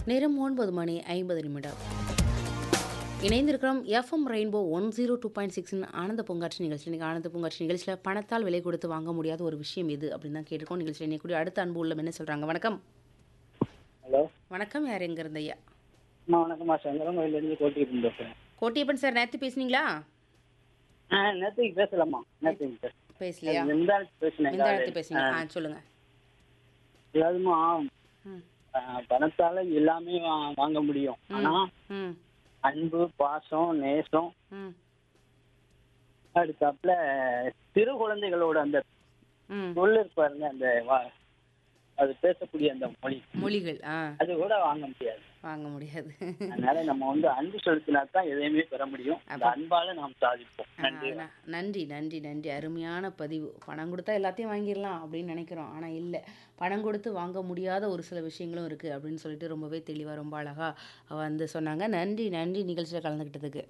நேரம் ஒன்பது மணி ஐம்பது நிமிடம் இணைந்திருக்கிறோம் F M rainbow one zero two point சிக்ஸின் ஆனந்த பூங்காட்சி நிகழ்ச்சி இன்றைக்கி ஆனந்த பூங்காட்சி நிகழ்ச்சியில் பணத்தால் விலை கொடுத்து வாங்க முடியாத ஒரு விஷயம் இது அப்படின்னு தான் கேட்டிருக்கோம் நிகழ்ச்சியில் இன்னைக்கு அடுத்த அன்பு உள்ளம் என்ன சொல்கிறாங்க வணக்கம் ஹலோ வணக்கம் யார் எங்க இருந்த ஐயா அம்மா வணக்கம்மா சங்கரம் கோயிலேருந்து கோட்டிட்டு பேசுகிறேன் கோட்டியப்பன் சார் நேற்று பேசுனீங்களா ஆ நேற்றுக்கு பேசலாமா நேற்றுக்கு பேச பேசலையா நிமிடம் பேசினேன் எந்த இடத்து பேசுனீங்க ஆ சொல்லுங்கள் அதாவதுமா ம் ஆ, பணத்தால எல்லாமே வா- வாங்க முடியும் ஆனா ம் அன்பு பாசம் நேசம் ம் அடுத்தாப்புல சிறு குழந்தைகளோட அந்த ம் சொல் பாருங்க அந்த வா- அது பேசக்கூடிய அந்த மொழி மொழிகள் ஆ அது கூட வாங்க முடியாது வாங்க முடியாது அதனால நம்ம வந்து அன்பு செலுத்தினா தான் எதையுமே பெற முடியும் அந்த அன்பால நாம் சாதிப்போம் நன்றி ஆனா, நன்றி நன்றி நன்றி அருமையான பதிவு பணம் கொடுத்தா எல்லாத்தையும் வாங்கிடலாம் அப்படின்னு நினைக்கிறோம் ஆனால் இல்லை பணம் கொடுத்து வாங்க முடியாத ஒரு சில விஷயங்களும் இருக்குது அப்படின்னு சொல்லிட்டு ரொம்பவே தெளிவாக ரொம்ப அழகாக வந்து சொன்னாங்க நன்றி நன்றி நிகழ்ச்சியில் கலந்துக்கிட்டதுக்கு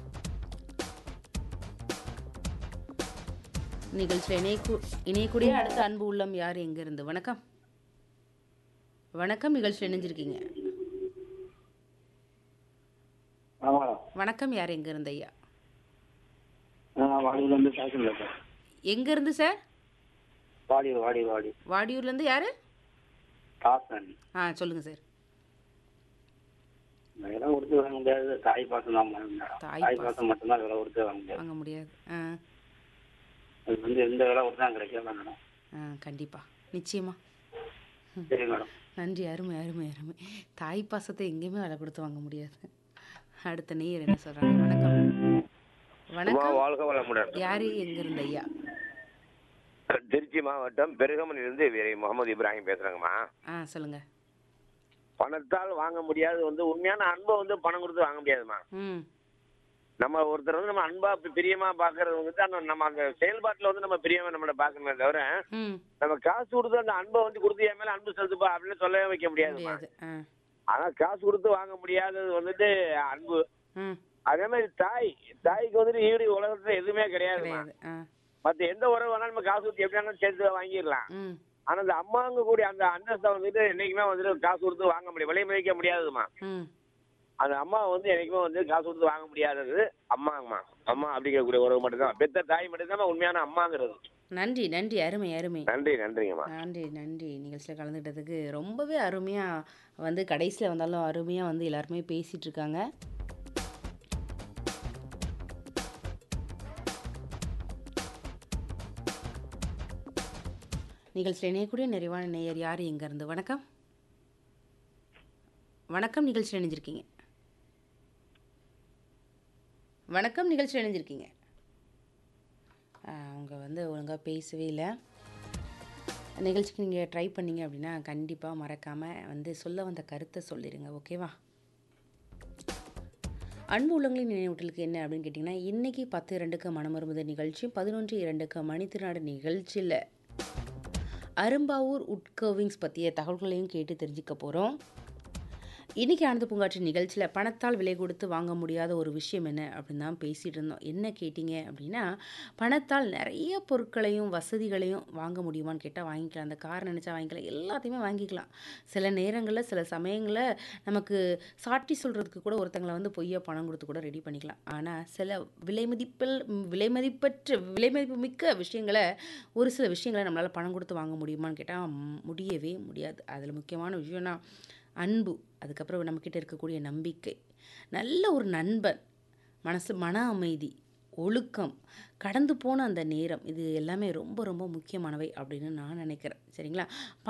நிகழ்ச்சியில் இணையக்கூ இணையக்கூடிய அடுத்த அன்பு உள்ளம் யார் எங்கேருந்து வணக்கம் வணக்கம் நிகழ்ச்சியில் இணைஞ்சிருக்கீங்க ஆமா வணக்கம் யார் எங்கேருந்து ஐயா வாடியில் வந்து சாய்க்கல் எங்கேருந்து சார் வாடியூர் வாடியூர் வாடி வாடியூர்லேருந்து யார் காசன் ஆ சொல்லுங்கள் சார் விலை கொடுத்து வாங்க முடியாது தாய் பாசம் தான் மேடம் தாய் தாய் பாசம் மட்டும்தான் விலை கொடுத்து வாங்க முடியாது வாங்க முடியாது ஆ அது வந்து எந்த விலை கொடுத்தா கிடைக்கல மேடம் ஆ கண்டிப்பாக நிச்சயமா சரி மேடம் நன்றி அருமை அருமை அருமை தாய் பாசத்தை எங்கேயுமே விலை கொடுத்து வாங்க முடியாது அடுத்த நேயர் என்ன சொல்கிறாங்க வணக்கம் வணக்கம் வாழ்க வளமுடன் யாரு எங்கிருந்து ஐயா திருச்சி மாவட்டம் பெருகமனிலிருந்து வீரை முகமது இப்ராஹிம் பேசுறேங்கம்மா ஆ சொல்லுங்கள் பணத்தால் வாங்க முடியாது வந்து உண்மையான அன்பை வந்து பணம் கொடுத்து வாங்க முடியாதுமா ம் நம்ம ஒருத்தர் வந்து நம்ம அன்பா பி- பிரியமா பாக்குறது வந்து அந்த நம்ம அந்த செயல்பாட்டுல வந்து நம்ம பிரியமா நம்மள பாக்கணுமே தவிர ம் நம்ம காசு கொடுத்து அந்த அன்பை வந்து கொடுத்து என் மேல அன்பு செலுத்துப்பா அப்படின்னு சொல்லவே வைக்க முடியாதுமா முடியாது ஆ ஆனா காசு கொடுத்து வாங்க முடியாதது வந்துட்டு அன்பு ம் அதே மாதிரி தாய் தாய்க்கு வந்துட்டு ஈடு உலகத்துல எதுவுமே கிடையாதுமா கிடையாது ஆ மத்த எந்த உறவு வேணாலும் நம்ம காசு கொடுத்து எப்படி வேணாலும் சேர்த்து வாங்கிடலாம் ம் ஆனா அந்த அம்மாங்க கூடிய அந்த அந்தஸ்தை வந்துட்டு என்னைக்குமே வந்துட்டு காசு கொடுத்து வாங்க முடியும் விலை மதிக்க முடியாதுமா ம் அந்த அம்மா வந்து என்னைக்குமே வந்து காசு கொடுத்து வாங்க முடியாதது அம்மாங்கம்மா அம்மா அப்படிங்கக்கூடிய உறவு மட்டும்தான் பெத்த தாய் மட்டும்தான் உண்மையான அம்மாங்கிறது நன்றி நன்றி அருமை அருமை நன்றி நன்றிங்கம்மா நன்றி நன்றி நிகழ்ச்சியில் கலந்துக்கிட்டதுக்கு ரொம்பவே அருமையாக வந்து கடைசியில் வந்தாலும் அருமையாக வந்து எல்லாருமே பேசிகிட்டு இருக்காங்க நிகழ்ச்சியில் இணையக்கூடிய நிறைவான நேயர் யார் எங்கேருந்து வணக்கம் வணக்கம் நிகழ்ச்சியில் இணைஞ்சிருக்கீங்க வணக்கம் நிகழ்ச்சியில் இணைஞ்சிருக்கீங்க ஆ, அவங்க வந்து ஒழுங்காக பேசவே இல்லை நிகழ்ச்சிக்கு நீங்கள் ட்ரை பண்ணீங்க அப்படின்னா கண்டிப்பாக மறக்காமல் வந்து சொல்ல வந்த கருத்தை சொல்லிடுங்க ஓகேவா அன்பு உள்ளங்களின் நினைவூட்டலுக்கு என்ன அப்படின்னு கேட்டிங்கன்னா இன்றைக்கி பத்து இரண்டுக்கு மனமருமுத நிகழ்ச்சி பதினொன்று இரண்டுக்கு மணித்திருநாடு நிகழ்ச்சியில் அரும்பாவூர் உட்கர்விங்ஸ் பற்றிய தகவல்களையும் கேட்டு தெரிஞ்சுக்க போகிறோம் இன்றைக்கி ஆனந்த பூங்காற்று நிகழ்ச்சியில் பணத்தால் விலை கொடுத்து வாங்க முடியாத ஒரு விஷயம் என்ன அப்படின்னு தான் பேசிகிட்டு இருந்தோம் என்ன கேட்டிங்க அப்படின்னா பணத்தால் நிறைய பொருட்களையும் வசதிகளையும் வாங்க முடியுமான்னு கேட்டால் வாங்கிக்கலாம் அந்த கார் நினச்சா வாங்கிக்கலாம் எல்லாத்தையுமே வாங்கிக்கலாம் சில நேரங்களில் சில சமயங்களில் நமக்கு சாட்சி சொல்கிறதுக்கு கூட ஒருத்தங்களை வந்து பொய்யா பணம் கொடுத்து கூட ரெடி பண்ணிக்கலாம் ஆனால் சில விலை மதிப்பில் விலை மதிப்பற்ற விலை மதிப்பு மிக்க விஷயங்களை ஒரு சில விஷயங்களை நம்மளால் பணம் கொடுத்து வாங்க முடியுமான்னு கேட்டால் முடியவே முடியாது அதில் முக்கியமான விஷயம்னா அன்பு அதுக்கப்புறம் நம்மக்கிட்ட இருக்கக்கூடிய நம்பிக்கை நல்ல ஒரு நண்பன் மனசு மன அமைதி ஒழுக்கம் கடந்து போன அந்த நேரம் இது எல்லாமே ரொம்ப ரொம்ப முக்கியமானவை அப்படின்னு நான் நினைக்கிறேன் சரிங்களா